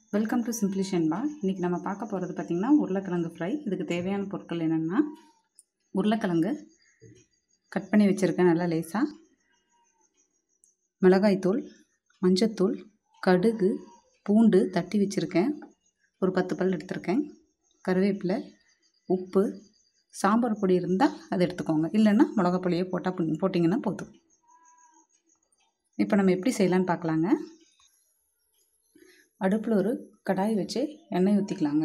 welcome to சிம்பிளிஷன்பா இன்றைக்கி நம்ம பார்க்க போகிறது பார்த்திங்கன்னா உருளைக்கிழங்கு ஃப்ரை இதுக்கு தேவையான பொருட்கள் என்னென்னா உருளைக்கிழங்கு கட் பண்ணி வச்சுருக்கேன் நல்லா லேசாக மிளகாய்த்தூள் மஞ்சத்தூள் கடுகு பூண்டு தட்டி வச்சுருக்கேன் ஒரு பத்து பல் எடுத்திருக்கேன் கருவேப்பிலை உப்பு சாம்பார் பொடி இருந்தால் அதை எடுத்துக்கோங்க இல்லைன்னா மிளகா பொடியை போட்டால் போட்டிங்கன்னா போதும் இப்போ நம்ம எப்படி செய்யலான்னு பார்க்கலாங்க அடுப்பில் ஒரு கடாய் வச்சு எண்ணெய் ஊற்றிக்கலாங்க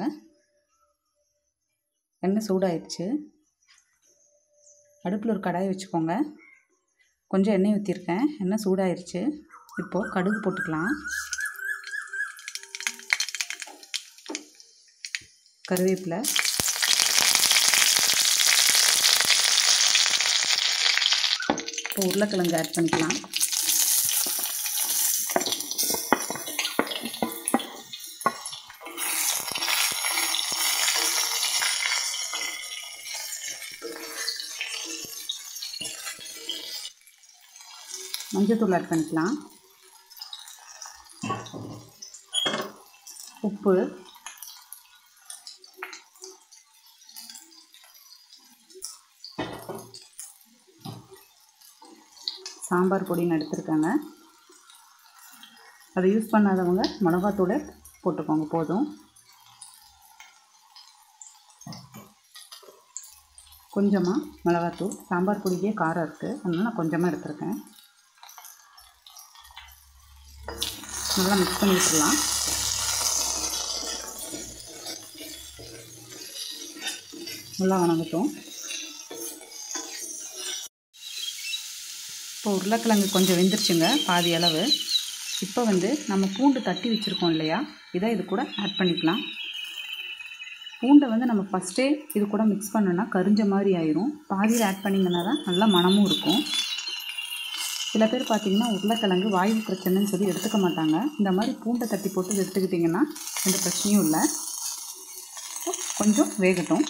எண்ணெய் சூடாயிடுச்சு அடுப்பில் ஒரு கடாய் வச்சுக்கோங்க கொஞ்சம் எண்ணெய் ஊற்றிருக்கேன் எண்ணெய் சூடாயிருச்சு இப்போது கடுகு போட்டுக்கலாம் கருவேப்பிலை இப்போ உருளைக்கிழங்கு ஆட் பண்ணிக்கலாம் மஞ்சத்தூள் ஆட் பண்ணிக்கலாம் உப்பு சாம்பார் பொடின்னு எடுத்துருக்காங்க அதை யூஸ் பண்ணாதவங்க மிளகாத்தூளை போட்டுக்கோங்க போதும் கொஞ்சமாக மிளகாத்தூள் சாம்பார் பொடிக்கே காரம் இருக்குது அதனால் நான் கொஞ்சமாக எடுத்துருக்கேன் நல்லா மிக்ஸ் பண்ணி விட்டுடலாம் நல்லா வணங்கட்டும் இப்போ உருளைக்கிழங்கு கொஞ்சம் வெந்துருச்சுங்க பாதி அளவு இப்போ வந்து நம்ம பூண்டு தட்டி வச்சுருக்கோம் இல்லையா இதை இது கூட ஆட் பண்ணிக்கலாம் பூண்டை வந்து நம்ம ஃபஸ்ட்டே இது கூட மிக்ஸ் பண்ணோன்னா கரிஞ்ச மாதிரி ஆயிரும் பாதியில் ஆட் பண்ணிங்கன்னா தான் நல்லா மணமும் இருக்கும் சில பேர் பார்த்திங்கன்னா உருளைக்கிழங்கு வாயு பிரச்சனைன்னு சொல்லி எடுத்துக்க மாட்டாங்க இந்த மாதிரி பூண்டை தட்டி போட்டு எடுத்துக்கிட்டிங்கன்னா எந்த பிரச்சனையும் இல்லை கொஞ்சம் வேகட்டும்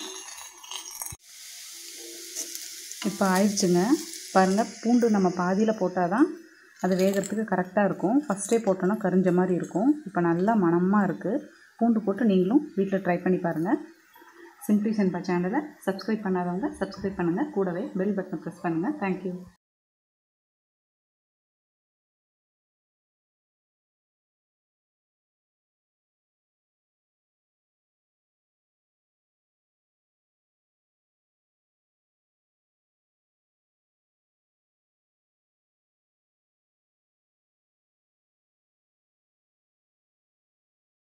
இப்போ ஆயிடுச்சுங்க பாருங்கள் பூண்டு நம்ம பாதியில் போட்டால் தான் அது வேகிறதுக்கு கரெக்டாக இருக்கும் ஃபஸ்ட்டே போட்டோன்னா கரிஞ்ச மாதிரி இருக்கும் இப்போ நல்லா மணமாக இருக்குது பூண்டு போட்டு நீங்களும் வீட்டில் ட்ரை பண்ணி பாருங்கள் சிம்பிளி சென்பா சேனலை சப்ஸ்கிரைப் பண்ணாதவங்க சப்ஸ்கிரைப் பண்ணுங்கள் கூடவே பெல் பட்டனை ப்ரெஸ் பண்ணுங்கள் தேங்க்யூ